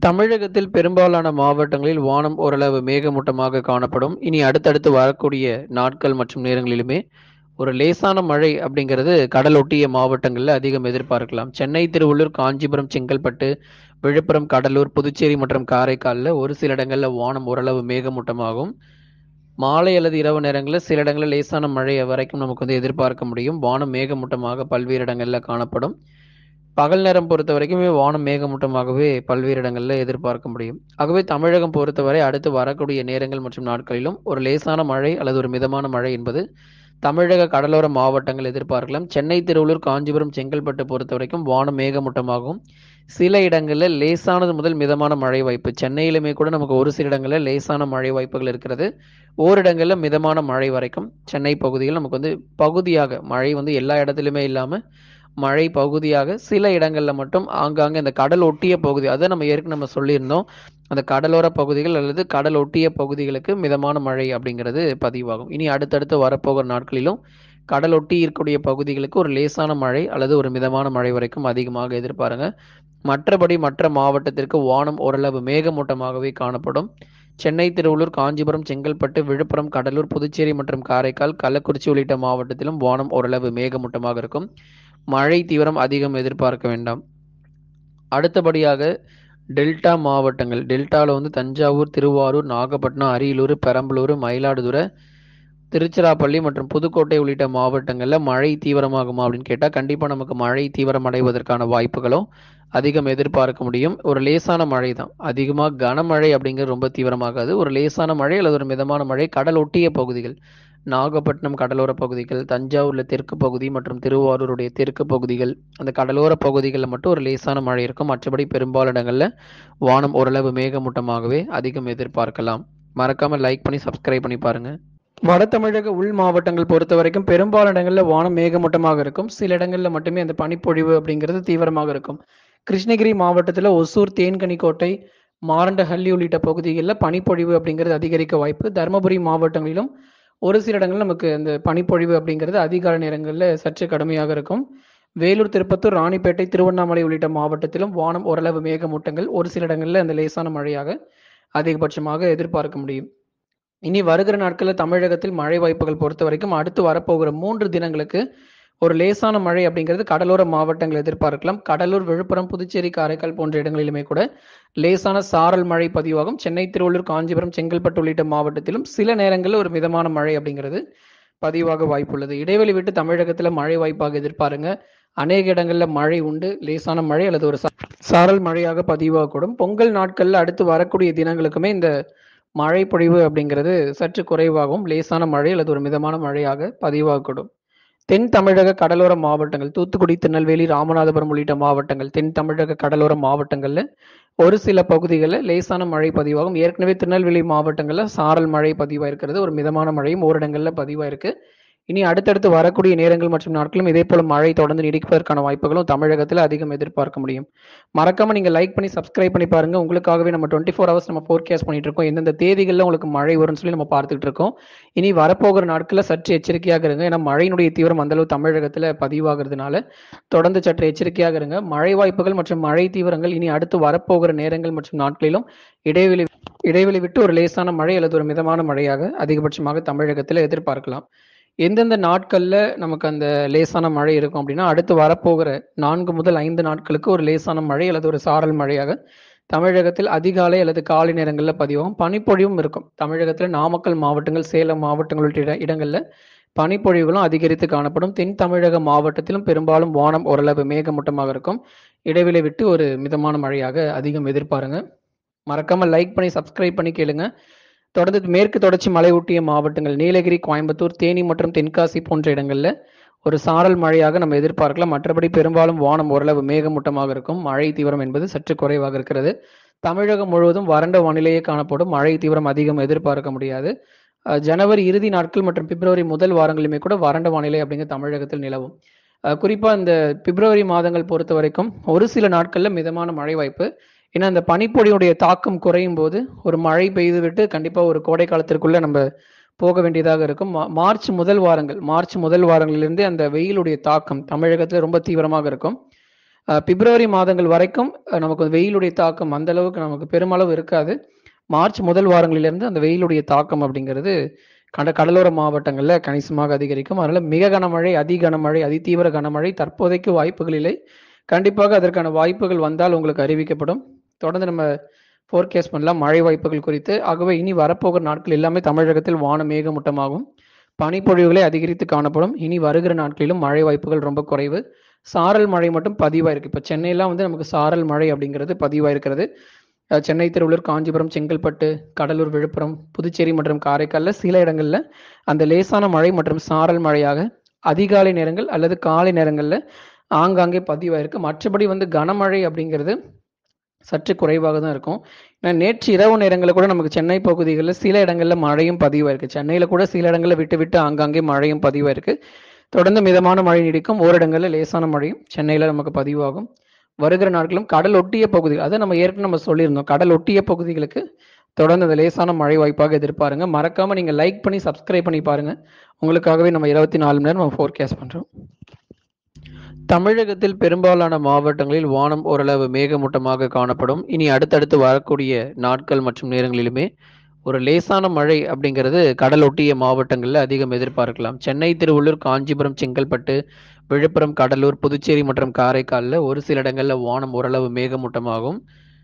தமிழகத்தில் பெரும்பாலான மாவட்டங்களில் வானம் ஓரளவு மேகமூட்டமாக காணப்படும். இனி அடுத்தடுத்து வரக்கூடிய நாட்கள் மற்றும் நேரங்களிலுமே ஒரு லேசான மழை அப்படிங்கிறது கடலொட்டிய மாவட்டங்கள்ல அதிகம் எதிர்பார்க்கலாம். சென்னை, திருவள்ளூர், காஞ்சிபுரம், செங்கல்பட்டு, விழுப்புரம், கடலூர், புதுச்சேரி மற்றும் காரைக்கால்ல ஒரு சில இடங்கள்ல வானம் ஓரளவு மேகமூட்டமாகும். மாலை அல்லது இரவு நேரங்கள்ல சில இடங்கள்ல லேசான மழை வரைக்கும் நமக்கு வந்து எதிர்பார்க்க முடியும். வானம் மேகமூட்டமாக பல்வேறு இடங்கள்ல காணப்படும். பகல் நேரம் பொறுத்தவரைக்குமே வானம் மேகமூட்டமாகவே பல்வேறு இடங்கள்ல எதிர்பார்க்க முடியும். ஆகவே தமிழகம் பொறுத்தவரை அடுத்து வரக்கூடிய நேரங்கள் மற்றும் நாட்களிலும் ஒரு லேசான மழை அல்லது ஒரு மிதமான மழை என்பது தமிழக கடலோர மாவட்டங்கள் எதிர்பார்க்கலாம். சென்னை, திருவள்ளூர், காஞ்சிபுரம், செங்கல்பட்டு பொறுத்தவரைக்கும் வானம் மேகமூட்டமாகும். சில இடங்கள்ல லேசானது முதல் மிதமான மழை வாய்ப்பு. சென்னையிலுமே கூட நமக்கு ஒரு சில இடங்கள்ல லேசான மழை வாய்ப்புகள் இருக்கிறது. ஓரிடங்கள்ல மிதமான மழை வரைக்கும் சென்னை பகுதியில் நமக்கு வந்து பகுதியாக மழை வந்து எல்லா இடத்திலுமே இல்லாம மழை பகுதியாக சில இடங்கள்ல மட்டும் ஆங்காங்கே இந்த கடல் ஒட்டிய பகுதி அத நம்ம ஏற்கனவே நம்ம சொல்லியிருந்தோம். அந்த கடலோர பகுதிகள் அல்லது கடல் ஒட்டிய பகுதிகளுக்கு மிதமான மழை அப்படிங்கிறது பதிவாகும். இனி அடுத்தடுத்து வரப்போகிற நாட்களிலும் கடல் ஒட்டி இருக்கக்கூடிய பகுதிகளுக்கு ஒரு லேசான மழை அல்லது ஒரு மிதமான மழை வரைக்கும் அதிகமாக எதிர்பாருங்க. மற்றபடி மற்ற மாவட்டத்திற்கு வானம் ஓரளவு மேகமூட்டமாகவே காணப்படும். சென்னை, திருவள்ளூர், காஞ்சிபுரம், செங்கல்பட்டு, விழுப்புரம், கடலூர், புதுச்சேரி மற்றும் காரைக்கால், கள்ளக்குறிச்சி உள்ளிட்ட மாவட்டத்திலும் வானம் ஓரளவு மேகமூட்டமாக இருக்கும். மழை தீவிரம் அதிகம் எதிர்பார்க்க வேண்டாம். அடுத்தபடியாக டெல்டா மாவட்டங்கள். டெல்டால வந்து தஞ்சாவூர், திருவாரூர், நாகப்பட்டினம், அரியலூர், பெரம்பலூர், மயிலாடுதுறை, திருச்சிராப்பள்ளி மற்றும் புதுக்கோட்டை உள்ளிட்ட மாவட்டங்கள்ல மழை தீவிரமாகுமா அப்படின்னு கேட்டா கண்டிப்பா நமக்கு மழை தீவிரமடைவதற்கான வாய்ப்புகளும் அதிகம் எதிர்பார்க்க முடியும். ஒரு லேசான மழை தான். அதிகமா கனமழை அப்படிங்கிறது ரொம்ப தீவிரமாகாது. ஒரு லேசான மழை அல்லது ஒரு மிதமான மழை கடல் ஒட்டிய பகுதிகள். நாகப்பட்டினம் கடலோர பகுதிகள், தஞ்சாவூர்ல தெற்கு பகுதி மற்றும் திருவாரூருடைய தெற்கு பகுதிகள், அந்த கடலோர பகுதிகள்ல மட்டும் ஒரு லேசான மழை இருக்கும். மற்றபடி பெரும்பாலான இடங்கள்ல வானம் ஓரளவு மேகமூட்டமாகவே அதிகம் எதிர்பார்க்கலாம். மறக்காம லைக் பண்ணி சப்ஸ்கிரைப் பண்ணி பாருங்க. வட தமிழக உள் மாவட்டங்கள் பொறுத்தவரைக்கும் பெரும்பாலான இடங்கள்ல வானம் மேகமூட்டமாக இருக்கும். சில இடங்கள்ல மட்டுமே அந்த பனிப்பொழிவு அப்படிங்கிறது தீவிரமாக இருக்கும். கிருஷ்ணகிரி மாவட்டத்துல ஒசூர், தேன்கனிக்கோட்டை, மாரண்டஹள்ளி உள்ளிட்ட பகுதிகள்ல பனிப்பொழிவு அப்படிங்கிறது அதிகரிக்க வாய்ப்பு. தருமபுரி மாவட்டங்களிலும் ஒரு சில இடங்கள்ல நமக்கு அந்த பனிப்பொழிவு அப்படிங்கிறது அதிகாலை நேரங்கள்ல சற்று கடுமையாக இருக்கும். வேலூர், திருப்பத்தூர், ராணிப்பேட்டை, திருவண்ணாமலை உள்ளிட்ட மாவட்டத்திலும் வானம் ஓரளவு மேகமூட்டங்கள் ஒரு சில இடங்கள்ல அந்த லேசான மழையாக அதிகபட்சமாக எதிர்பார்க்க முடியும். இனி வருகிற நாட்கள்ல தமிழகத்தில் மழை வாய்ப்புகள் பொறுத்தவரைக்கும் அடுத்து வரப்போகிற 3 தினங்களுக்கு ஒரு லேசான மழை அப்படிங்கிறது கடலோர மாவட்டங்கள் எதிர்பார்க்கலாம். கடலூர், விழுப்புரம், புதுச்சேரி, காரைக்கால் போன்ற இடங்களிலுமே கூட லேசான சாரல் மழை பதிவாகும். சென்னை, திருவள்ளூர், காஞ்சிபுரம், செங்கல்பட்டு உள்ளிட்ட மாவட்டத்திலும் சில நேரங்கள்ல ஒரு மிதமான மழை அப்படிங்கிறது பதிவாக வாய்ப்புள்ளது. இடைவெளி விட்டு தமிழகத்துல மழை வாய்ப்பாக எதிர்பாருங்க. அநேக இடங்கள்ல மழை உண்டு. லேசான மழை அல்லது ஒரு சாரல் மழையாக பதிவாகக்கூடும். பொங்கல் நாட்கள்ல அடுத்து வரக்கூடிய தினங்களுக்குமே இந்த மழை பொழிவு அப்படிங்கிறது சற்று குறைவாகவும் லேசான மழை அல்லது ஒரு மிதமான மழையாக பதிவாகக்கூடும். தென் தமிழக கடலோர மாவட்டங்கள் தூத்துக்குடி, திருநெல்வேலி, ராமநாதபுரம் உள்ளிட்ட மாவட்டங்கள் தென் தமிழக கடலோர மாவட்டங்கள்ல ஒரு சில பகுதிகள்ல லேசான மழை பதிவாகும். ஏற்கனவே திருநெல்வேலி மாவட்டங்கள்ல சாரல் மழை பதிவாயிருக்கிறது. ஒரு மிதமான மழையும் ஓரிடங்கள்ல பதிவாயிருக்கு. இனி அடுத்தடுத்து வரக்கூடிய நேரங்கள் மற்றும் நாட்களும் இதேபோல மழை தொடர்ந்து நீடிப்பதற்கான வாய்ப்புகளும் தமிழகத்துல அதிகம் எதிர்பார்க்க முடியும். மறக்காம நீங்க லைக் பண்ணி சப்ஸ்கிரைப் பண்ணி பாருங்க. உங்களுக்காகவே நம்ம 24 ஹவர்ஸ் நம்ம ஃபோர்காஸ்ட் பண்ணிட்டு இருக்கோம். எந்தெந்த தேதிகள்ல உங்களுக்கு மழை வரும்னு சொல்லி நம்ம பார்த்துட்டு இருக்கோம். இனி வரப்போகிற நாட்கள்ல சற்று எச்சரிக்கையாக இருங்க. ஏன்னா மழையினுடைய தீவிரம் அந்த அளவு தமிழகத்துல பதிவாகிறதுனால தொடர்ந்து சற்று எச்சரிக்கையாக இருங்க. மழை வாய்ப்புகள் மற்றும் மழை தீவிரங்கள் இனி அடுத்து வரப்போகிற நேரங்கள் மற்றும் நாட்களிலும் இடைவெளி இடைவெளி விட்டு ஒரு லேசான மழை அல்லது ஒரு மிதமான மழையாக அதிகபட்சமாக தமிழகத்துல எதிர்பார்க்கலாம். எந்தெந்த நாட்கள்ல நமக்கு அந்த லேசான மழை இருக்கும் அப்படின்னா அடுத்து வரப்போகிற 4 முதல் 5 நாட்களுக்கு ஒரு லேசான மழை அல்லது ஒரு சாரல் மழையாக தமிழகத்தில் அதிகாலை அல்லது காலை நேரங்கள்ல பதிவாகும். பனிப்பொழிவும் இருக்கும். தமிழகத்துல நாமக்கல் மாவட்டங்கள், சேலம் மாவட்டங்கள் உள்ளிட்ட இடங்கள்ல பனிப்பொழிவுகளும் அதிகரித்து காணப்படும். தென் தமிழக மாவட்டத்திலும் பெரும்பாலும் வானம் ஓரளவு மேகமூட்டமாக இருக்கும். இடைவெளி விட்டு ஒரு மிதமான மழையாக அதிகம் எதிர்பாருங்க. மறக்காம லைக் பண்ணி சப்ஸ்கிரைப் பண்ணி கேளுங்க. தொடர்ந்து மேற்கு தொடர்ச்சி மலை ஒட்டிய மாவட்டங்கள் நீலகிரி, கோயம்புத்தூர், தேனி மற்றும் தென்காசி போன்ற இடங்கள்ல ஒரு சாரல் மழையாக நம்ம எதிர்பார்க்கலாம். மற்றபடி பெரும்பாலும் வானம் ஓரளவு மேகமூட்டமாக இருக்கும். மழை தீவிரம் என்பது சற்று குறைவாக இருக்கிறது. தமிழகம் முழுவதும் வறண்ட வானிலையே காணப்படும். மழை தீவிரம் அதிகம் எதிர்பார்க்க முடியாது. அ ஜனவரி இறுதி நாட்கள் மற்றும் பிப்ரவரி முதல் வாரங்களிலுமே கூட வறண்ட வானிலை அப்படிங்கிறது தமிழகத்தில் நிலவும். அ குறிப்பா இந்த பிப்ரவரி மாதங்கள் பொறுத்தவரைக்கும் ஒரு சில நாட்கள்ல மிதமான மழை வாய்ப்பு. ஏன்னா அந்த பனிப்பொழிவுடைய தாக்கம் குறையும் போது ஒரு மழை பெய்துவிட்டு கண்டிப்பா ஒரு கோடை காலத்திற்குள்ள நம்ம போக வேண்டியதாக இருக்கும். மா மார்ச் முதல் வாரங்கள் மார்ச் முதல் வாரங்களிலிருந்தே அந்த வெயிலுடைய தாக்கம் தமிழகத்துல ரொம்ப தீவிரமாக இருக்கும். அஹ் பிப்ரவரி மாதங்கள் வரைக்கும் அஹ் நமக்கு வெயிலுடைய தாக்கம் அந்த அளவுக்கு நமக்கு பெருமளவு இருக்காது மார்ச் முதல் வாரங்களிலிருந்து அந்த வெயிலுடைய தாக்கம் அப்படிங்கிறது கட கடலோர மாவட்டங்களில் கணிசமாக அதிகரிக்கும் அதனால மிக கனமழை அதி கனமழை அதிதீவிர கனமழை தற்போதைக்கு வாய்ப்புகள் இல்லை கண்டிப்பாக அதற்கான வாய்ப்புகள் வந்தால் உங்களுக்கு அறிவிக்கப்படும் தொடர்ந்து நம்ம ஃபோர்கேஸ்ட் பண்ணலாம் மழை வாய்ப்புகள் குறித்து ஆகவே இனி வரப்போகிற நாட்கள் எல்லாமே தமிழகத்தில் வானம் மேகமூட்டமாகும் பனிப்பொழிவுகளை அதிகரித்து காணப்படும் இனி வருகிற நாட்களிலும் மழை வாய்ப்புகள் ரொம்ப குறைவு சாரல் மழை மட்டும் பதிவாயிருக்கு இப்போ சென்னையெல்லாம் வந்து நமக்கு சாரல் மழை அப்படிங்கிறது பதிவாயிருக்கிறது அஹ் சென்னை திருவள்ளூர் காஞ்சிபுரம் செங்கல்பட்டு கடலூர் விழுப்புரம் புதுச்சேரி மற்றும் காரைக்காலில் சில இடங்களில் அந்த லேசான மழை மற்றும் சாரல் மழையாக அதிகாலை நேரங்கள் அல்லது காலை நேரங்களில் ஆங்காங்கே பதிவாயிருக்கு மற்றபடி வந்து கனமழை அப்படிங்கிறது சற்று குறைவாக தான் இருக்கும் ஏன்னா நேற்று இரவு நேரங்களில் கூட நமக்கு சென்னை பகுதிகளில் சில இடங்களில் மழையும் பதிவாயிருக்கு சென்னையில் கூட சில இடங்களில் விட்டு விட்டு ஆங்காங்கே மழையும் பதிவாயிருக்கு தொடர்ந்து மிதமான மழை நீடிக்கும் ஓரிடங்களில் லேசான மழையும் சென்னையில் நமக்கு பதிவாகும் வருகிற நாட்களும் கடல் ஒட்டிய பகுதிகள் அதை நம்ம ஏற்கனவே நம்ம சொல்லியிருந்தோம் கடல் ஒட்டிய பகுதிகளுக்கு தொடர்ந்து அந்த லேசான மழை வாய்ப்பாக எதிர்பாருங்க மறக்காம நீங்க லைக் பண்ணி சப்ஸ்கிரைப் பண்ணி பாருங்க உங்களுக்காகவே நம்ம இருபத்தி நாலு மணி நேரம் நம்ம ஃபோர்கேஸ்ட் பண்றோம் தமிழகத்தில் பெரும்பாலான மாவட்டங்களில் வானம் ஓரளவு மேகமூட்டமாக காணப்படும் இனி அடுத்தடுத்து வரக்கூடிய நாட்கள் மற்றும் நேரங்களிலுமே ஒரு லேசான மழை அப்படிங்கிறது கடலொட்டிய மாவட்டங்களில் அதிகம் எதிர்பார்க்கலாம் சென்னை திருவள்ளூர் காஞ்சிபுரம் செங்கல்பட்டு விழுப்புரம் கடலூர் புதுச்சேரி மற்றும் காரைக்காலில் ஒரு சில இடங்களில் வானம் ஓரளவு மேகமூட்டமாகும்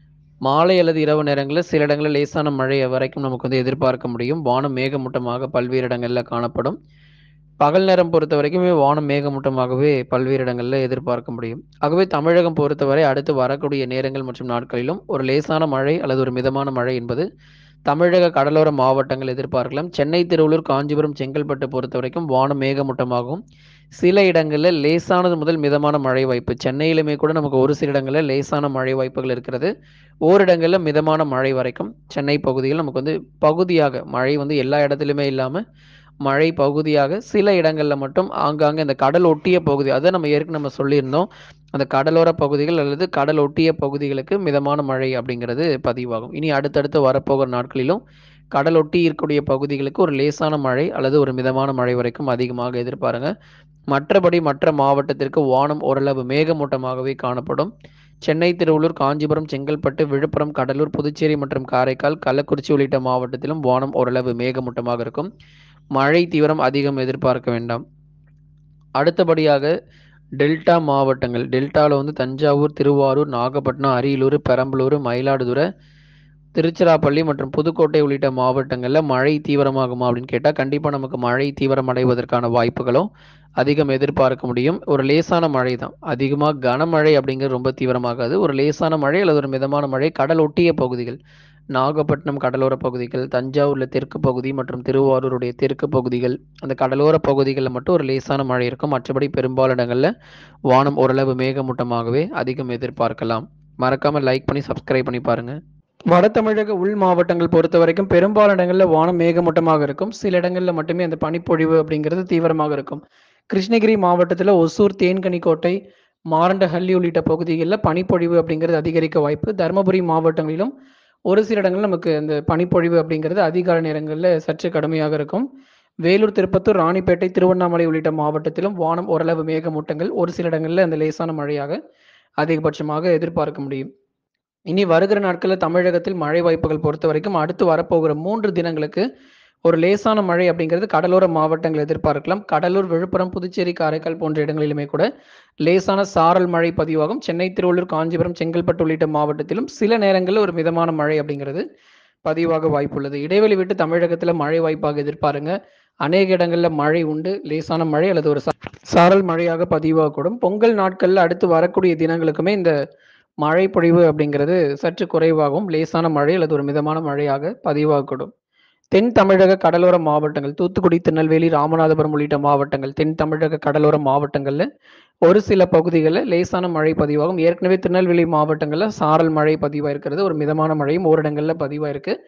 மாலை அல்லது இரவு நேரங்களில் சில இடங்களில் லேசான மழை வரைக்கும் நமக்கு வந்து எதிர்பார்க்க முடியும் வானம் மேகமூட்டமாக பல்வேறு இடங்களில் காணப்படும் பகல் நேரம் பொறுத்த வரைக்குமே வானம் மேகமூட்டமாகவே பல்வேறு இடங்களில் எதிர்பார்க்க முடியும் ஆகவே தமிழகம் பொறுத்தவரை அடுத்து வரக்கூடிய நேரங்கள் மற்றும் நாட்களிலும் ஒரு லேசான மழை அல்லது ஒரு மிதமான மழை என்பது தமிழக கடலோர மாவட்டங்கள் எதிர்பார்க்கலாம் சென்னை திருவள்ளூர் காஞ்சிபுரம் செங்கல்பட்டு பொறுத்த வரைக்கும் வானம் மேகமூட்டமாகும் சில இடங்களில் லேசானது முதல் மிதமான மழை வாய்ப்பு சென்னையிலுமே கூட நமக்கு ஒரு சில இடங்களில் லேசான மழை வாய்ப்புகள் இருக்கிறது ஓரிடங்களில் மிதமான மழை வரைக்கும் சென்னை பகுதியில் நமக்கு வந்து பகுதியாக மழை வந்து எல்லா இடத்துலையுமே இல்லாமல் மழை பகுதியாக சில இடங்களில் மட்டும் ஆங்காங்கே இந்த கடல் ஒட்டிய பகுதி அதை நம்ம ஏற்கனவே நம்ம சொல்லியிருந்தோம் அந்த கடலோர பகுதிகள் அல்லது கடல் ஒட்டிய பகுதிகளுக்கு மிதமான மழை அப்படிங்கிறது பதிவாகும் இனி அடுத்தடுத்து வரப்போகிற நாட்களிலும் கடல் ஒட்டி இருக்கக்கூடிய பகுதிகளுக்கு ஒரு லேசான மழை அல்லது ஒரு மிதமான மழை வரைக்கும் அதிகமாக எதிர்பாருங்க மற்றபடி மற்ற மாவட்டத்திற்கு வானம் ஓரளவு மேகமூட்டமாகவே காணப்படும் சென்னை திருவள்ளூர் காஞ்சிபுரம் செங்கல்பட்டு விழுப்புரம் கடலூர் புதுச்சேரி மற்றும் காரைக்கால் கள்ளக்குறிச்சி உள்ளிட்ட மாவட்டத்திலும் வானம் ஓரளவு மேகமூட்டமாக இருக்கும் மழை தீவிரம் அதிகம் எதிர்பார்க்க வேண்டாம் அடுத்தபடியாக டெல்டா மாவட்டங்கள் டெல்டாவில் வந்து தஞ்சாவூர் திருவாரூர் நாகப்பட்டினம் அரியலூர் பெரம்பலூர் மயிலாடுதுறை திருச்சிராப்பள்ளி மற்றும் புதுக்கோட்டை உள்ளிட்ட மாவட்டங்களில் மழை தீவிரமாகுமா அப்படின்னு கேட்டால் கண்டிப்பாக நமக்கு மழை தீவிரமடைவதற்கான வாய்ப்புகளும் அதிகம் எதிர்பார்க்க முடியும் ஒரு லேசான மழை தான் அதிகமாக கனமழை அப்படிங்கிறது ரொம்ப தீவிரமாகாது ஒரு லேசான மழை அல்லது ஒரு மிதமான மழை கடல் ஒட்டிய பகுதிகள் நாகப்பட்டினம் கடலோர பகுதிகள் தஞ்சாவூரில் தெற்கு பகுதி மற்றும் திருவாரூருடைய தெற்கு பகுதிகள் அந்த கடலோர பகுதிகளில் மட்டும் ஒரு லேசான மழை இருக்கும் மற்றபடி பெரும்பாலான இடங்களில் வானம் ஓரளவு மேகமூட்டமாகவே அதிகம் எதிர்பார்க்கலாம் மறக்காமல் லைக் பண்ணி சப்ஸ்கிரைப் பண்ணி பாருங்க வட தமிழக உள் மாவட்டங்கள் பொறுத்த வரைக்கும் பெரும்பாலான இடங்களில் வானம் மேகமூட்டமாக இருக்கும் சில இடங்களில் மட்டுமே அந்த பனிப்பொழிவு அப்படிங்கிறது தீவிரமாக இருக்கும் கிருஷ்ணகிரி மாவட்டத்தில் ஒசூர் தேன்கனிக்கோட்டை மாரண்டஹள்ளி உள்ளிட்ட பகுதிகளில் பனிப்பொழிவு அப்படிங்கிறது அதிகரிக்க வாய்ப்பு தருமபுரி மாவட்டங்களிலும் ஒரு சில இடங்களில் நமக்கு அந்த பனிப்பொழிவு அப்படிங்கிறது அதிகாலை நேரங்களில் சற்று கடுமையாக இருக்கும் வேலூர் திருப்பத்தூர் ராணிப்பேட்டை திருவண்ணாமலை உள்ளிட்ட மாவட்டத்திலும் வானம் ஓரளவு மேகமூட்டங்கள் ஒரு சில இடங்களில் அந்த லேசான மழையாக அதிகபட்சமாக எதிர்பார்க்க முடியும் இனி வருகிற நாட்களில் தமிழகத்தில் மழை வாய்ப்புகள் பொறுத்த வரைக்கும் அடுத்து வரப்போகிற மூன்று தினங்களுக்கு ஒரு லேசான மழை அப்படிங்கிறது கடலோர மாவட்டங்கள் எதிர்பார்க்கலாம் கடலூர் விழுப்புரம் புதுச்சேரி காரைக்கால் போன்ற இடங்களிலுமே கூட லேசான சாரல் மழை பதிவாகும் சென்னை திருவள்ளூர் காஞ்சிபுரம் செங்கல்பட்டு உள்ளிட்ட மாவட்டத்திலும் சில நேரங்களில் ஒரு மிதமான மழை அப்படிங்கிறது பதிவாக வாய்ப்புள்ளது இடைவெளி விட்டு தமிழகத்தில் மழை வாய்ப்பாக எதிர்பாருங்க அநேக இடங்களில் மழை உண்டு லேசான மழை அல்லது ஒரு சா- சாரல் மழையாக பதிவாகக்கூடும் பொங்கல் நாட்களில் அடுத்து வரக்கூடிய தினங்களுக்குமே இந்த மழை பொழிவு அப்படிங்கிறது சற்று குறைவாகவும் லேசான மழை அல்லது ஒரு மிதமான மழையாக பதிவாகக்கூடும் தென் தமிழக கடலோர மாவட்டங்கள் தூத்துக்குடி திருநெல்வேலி ராமநாதபுரம் உள்ளிட்ட மாவட்டங்கள் தென் தமிழக கடலோர மாவட்டங்களில் ஒரு சில பகுதிகளில் லேசான மழை பதிவாகும் ஏற்கனவே திருநெல்வேலி மாவட்டங்களில் சாரல் மழை பதிவாயிருக்கிறது ஒரு மிதமான மழையும் ஓரிடங்களில் பதிவாயிருக்கு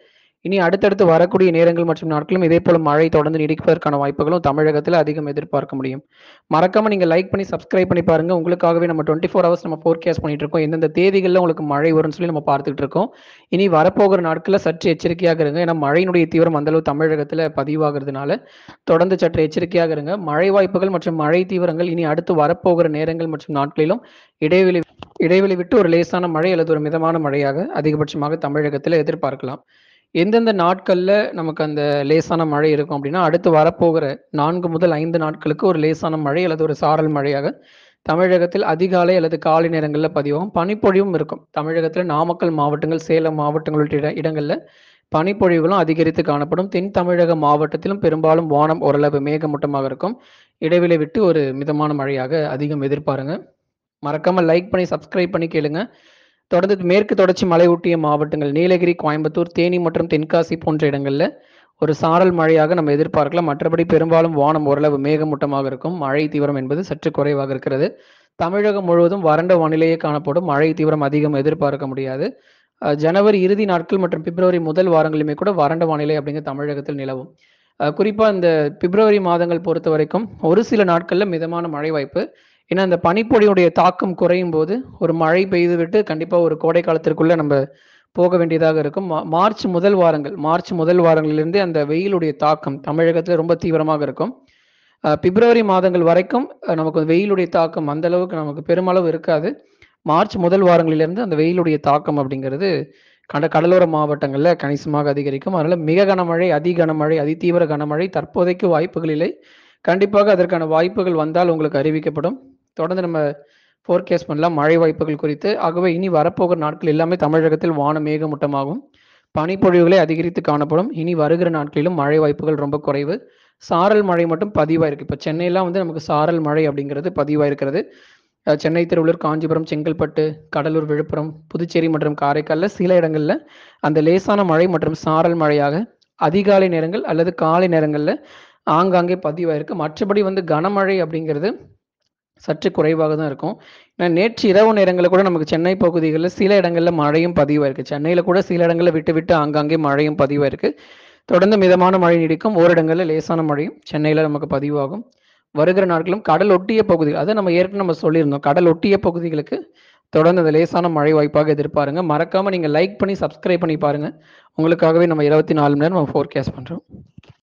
இனி அடுத்தடுத்து வரக்கூடிய நேரங்கள் மற்றும் நாட்களும் இதே போல மழை தொடர்ந்து நீடிப்பதற்கான வாய்ப்புகளும் தமிழகத்தில் அதிகம் எதிர்பார்க்க முடியும் மறக்காம நீங்க லைக் பண்ணி சப்ஸ்கிரைப் பண்ணி பாருங்க உங்களுக்காகவே நம்ம டுவெண்ட்டி ஃபோர் ஹவர்ஸ் நம்ம ஃபோர்கேஸ்ட் பண்ணிட்டு இருக்கோம் எந்தெந்த தேதிகளில் உங்களுக்கு மழை வரும்னு சொல்லி நம்ம பார்த்துட்டு இருக்கோம் இனி வரப்போகிற நாட்களில் சற்று எச்சரிக்கையாக இருங்க ஏன்னா மழையினுடைய தீவிரம் அந்த அளவு தமிழகத்தில் பதிவாகிறதுனால தொடர்ந்து சற்று எச்சரிக்கையாக இருங்க மழை வாய்ப்புகள் மற்றும் மழை தீவிரங்கள் இனி அடுத்து வரப்போகிற நேரங்கள் மற்றும் நாட்களிலும் இடைவெளி இடைவெளி விட்டு ஒரு லேசான மழை அல்லது ஒரு மிதமான மழையாக அதிகபட்சமாக தமிழகத்தில் எதிர்பார்க்கலாம் எந்தெந்த நாட்கள்ல நமக்கு அந்த லேசான மழை இருக்கும் அப்படின்னா அடுத்து வரப்போகிற நான்கு முதல் ஐந்து நாட்களுக்கு ஒரு லேசான மழை அல்லது ஒரு சாரல் மழையாக தமிழகத்தில் அதிகாலை அல்லது காலை நேரங்களில் பதிவாகும் பனிப்பொழிவும் இருக்கும் தமிழகத்தில் நாமக்கல் மாவட்டங்கள் சேலம் மாவட்டங்கள் உள்ளிட்ட இட- இடங்கள்ல பனிப்பொழிவுகளும் அதிகரித்து காணப்படும் தென் தமிழக மாவட்டத்திலும் பெரும்பாலும் வானம் ஓரளவு மேகமூட்டமாக இருக்கும் இடைவெளி விட்டு ஒரு மிதமான மழையாக அதிகம் எதிர்பாருங்க மறக்காம லைக் பண்ணி சப்ஸ்கிரைப் பண்ணி கேளுங்க தொடர்ந்து மேற்கு தொடர்ச்சி மலை ஒட்டிய மாவட்டங்கள் நீலகிரி கோயம்புத்தூர் தேனி மற்றும் தென்காசி போன்ற இடங்கள்ல ஒரு சாரல் மழையாக நம்ம எதிர்பார்க்கலாம் மற்றபடி பெரும்பாலும் வானம் ஓரளவு மேகமூட்டமாக இருக்கும் மழை தீவிரம் என்பது சற்று குறைவாக இருக்கிறது தமிழகம் முழுவதும் வறண்ட வானிலையே காணப்படும் மழை தீவிரம் அதிகம் எதிர்பார்க்க முடியாது அஹ் ஜனவரி இறுதி நாட்கள் மற்றும் பிப்ரவரி முதல் வாரங்களிலுமே கூட வறண்ட வானிலை அப்படிங்கிற தமிழகத்தில் நிலவும் அஹ் குறிப்பா இந்த பிப்ரவரி மாதங்கள் பொறுத்த வரைக்கும் ஒரு சில நாட்கள்ல மிதமான மழை வாய்ப்பு ஏன்னா இந்த பனிப்பொழியுடைய தாக்கம் குறையும் போது ஒரு மழை பெய்து விட்டு கண்டிப்பா ஒரு கோடை காலத்திற்குள்ள நம்ம போக வேண்டியதாக இருக்கும் மா- மார்ச் முதல் வாரங்கள் மார்ச் முதல் வாரங்களிலிருந்தே அந்த வெயிலுடைய தாக்கம் தமிழகத்துல ரொம்ப தீவிரமாக இருக்கும் அஹ் பிப்ரவரி மாதங்கள் வரைக்கும் அஹ் நமக்கு வெயிலுடைய தாக்கம் அந்த அளவுக்கு நமக்கு பெருமளவு இருக்காது மார்ச் முதல் வாரங்களிலிருந்து அந்த வெயிலுடைய தாக்கம் அப்படிங்கிறது கட கடலோர மாவட்டங்கள்ல கணிசமாக அதிகரிக்கும் அதனால மிக கனமழை அதி கனமழை அதி தீவிர கனமழை தற்போதைக்கு வாய்ப்புகள் இல்லை கண்டிப்பாக அதற்கான வாய்ப்புகள் வந்தால் உங்களுக்கு அறிவிக்கப்படும் தொடர்ந்து நம்ம ஃபோர்கேஸ்ட் பண்ணலாம் மழை வாய்ப்புகள் குறித்து ஆகவே இனி வரப்போகிற நாட்கள் எல்லாமே தமிழகத்தில் வான மேகமூட்டமாகும் பனிப்பொழிவுகளை அதிகரித்து காணப்படும் இனி வருகிற நாட்களிலும் மழை வாய்ப்புகள் ரொம்ப குறைவு சாரல் மழை மட்டும் பதிவாயிருக்கு இப்போ சென்னையெல்லாம் வந்து நமக்கு சாரல் மழை அப்படிங்கிறது பதிவாயிருக்கிறது அஹ் சென்னை திருவள்ளூர் காஞ்சிபுரம் செங்கல்பட்டு கடலூர் விழுப்புரம் புதுச்சேரி மற்றும் காரைக்கால்ல சில இடங்கள்ல அந்த லேசான மழை மற்றும் சாரல் மழையாக அதிகாலை நேரங்கள் அல்லது காலை நேரங்கள்ல ஆங்காங்கே பதிவாயிருக்கு மற்றபடி வந்து கனமழை அப்படிங்கிறது சற்று குறைவாக தான் இருக்கும் ஏன்னா நேற்று இரவு நேரங்களில் கூட நமக்கு சென்னை பகுதிகளில் சில இடங்களில் மழையும் பதிவாயிருக்கு சென்னையில் கூட சில இடங்களில் விட்டு விட்டு ஆங்காங்கே மழையும் பதிவாயிருக்கு தொடர்ந்து மிதமான மழை நீடிக்கும் ஓரிடங்களில் லேசான மழையும் சென்னையில் நமக்கு பதிவாகும் வருகிற நாட்களும் கடல் ஒட்டிய பகுதி அதை நம்ம ஏற்கனவே நம்ம சொல்லியிருந்தோம் கடல் ஒட்டிய பகுதிகளுக்கு தொடர்ந்து அந்த லேசான மழை வாய்ப்பாக எதிர்பாருங்க மறக்காம நீங்க லைக் பண்ணி சப்ஸ்கிரைப் பண்ணி பாருங்க உங்களுக்காகவே நம்ம இருபத்தி நாலு மணி நேரம் நம்ம ஃபோர்கேஸ்ட் பண்றோம்